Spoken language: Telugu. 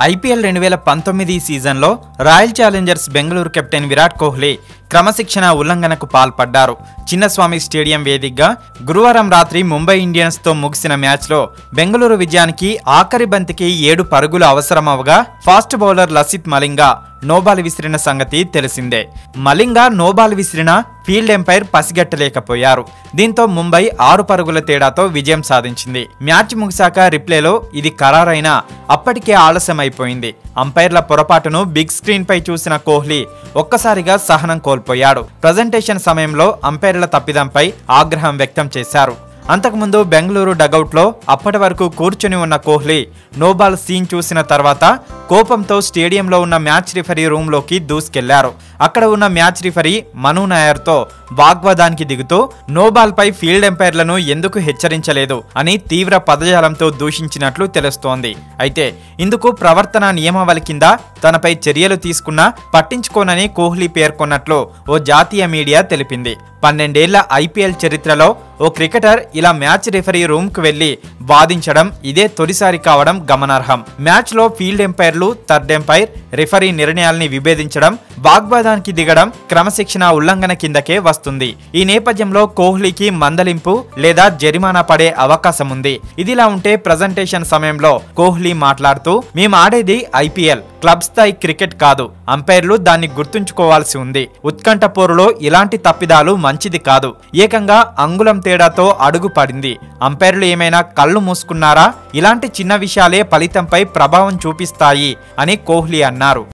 ఐపీఎల్ రెండు వేల పంతొమ్మిది సీజన్లో Royal Challengers Bengaluru captain Virat Kohli క్రమశిక్షణ ఉల్లంఘనకు పాల్పడ్డారు చిన్నస్వామి స్టేడియం వేదికగా గురువారం రాత్రి ముంబై ఇండియన్స్తో ముగిసిన మ్యాచ్లో బెంగళూరు విజయానికి ఆఖరి బంతికి ఏడు పరుగులు అవసరమవగా fast bowler Lasith Malinga no ball విసిరిన సంగతి తెలిసిందే మలింగా నోబాల్ విసిరిన ఫీల్డ్ ఎంపైర్ పసిగట్టలేకపోయారు దీంతో ముంబై ఆరు పరుగుల తేడాతో విజయం సాధించింది మ్యాచ్ ముగిశాక రిప్లేలో ఇది ఖరారైన అప్పటికే ఆలస్యమైపోయింది అంపైర్ల పొరపాటును బిగ్ స్క్రీన్ పై చూసిన కోహ్లీ ఒక్కసారిగా సహనం కోల్పోయాడు ప్రజెంటేషన్ సమయంలో అంపైర్ల తప్పిదంపై ఆగ్రహం వ్యక్తం చేశారు అంతకుముందు బెంగళూరు డగౌట్లో అప్పటి వరకు కూర్చుని ఉన్న కోహ్లీ నోబాల్ సీన్ చూసిన తర్వాత కోపంతో స్టేడియంలో ఉన్న మ్యాచ్ రిఫరీ రూమ్లోకి దూసుకెళ్లారు అక్కడ ఉన్న మ్యాచ్ రిఫరీ మను నాయర్తో వాగ్వాదానికి దిగుతూ నోబాల్పై ఫీల్డ్ ఎంపైర్లను ఎందుకు హెచ్చరించలేదు అని తీవ్ర పదజాలంతో దూషించినట్లు తెలుస్తోంది అయితే ఇందుకు ప్రవర్తన నియమావళి కింద తనపై చర్యలు తీసుకున్నా పట్టించుకోనని కోహ్లీ పేర్కొన్నట్లు ఓ జాతీయ మీడియా తెలిపింది పన్నెండేళ్ల ఐపీఎల్ చరిత్రలో ఓ క్రికెటర్ ఇలా మ్యాచ్ రిఫరీ రూమ్ కు వెళ్లి వాదించడం ఇదే తొలిసారి కావడం గమనార్హం మ్యాచ్ లో ఫీల్డ్ ఎంపైర్లు థర్డ్ ఎంపైర్ రిఫరీ నిర్ణయాల్ని విభేదించడం వాగ్వాదానికి దిగడం క్రమశిక్షణ ఉల్లంఘన కిందకే వస్తుంది ఈ నేపథ్యంలో కోహ్లీకి మందలింపు లేదా జరిమానా పడే అవకాశం ఉంది ఇదిలా ఉంటే ప్రజెంటేషన్ సమయంలో కోహ్లీ మాట్లాడుతూ మేము ఆడేది ఐపీఎల్ క్లబ్ స్థాయి క్రికెట్ కాదు అంపైర్లు దాన్ని గుర్తుంచుకోవాల్సి ఉంది ఉత్కంఠ పోరులో ఇలాంటి తప్పిదాలు మంచిది కాదు ఏకంగా అంగుళం తేడాతో అడుగు పడింది అంపైర్లు ఏమైనా కళ్ళు మూసుకున్నారా ఇలాంటి చిన్న విషయాలే ఫలితంపై ప్రభావం చూపిస్తాయి అని కోహ్లీ అన్నారు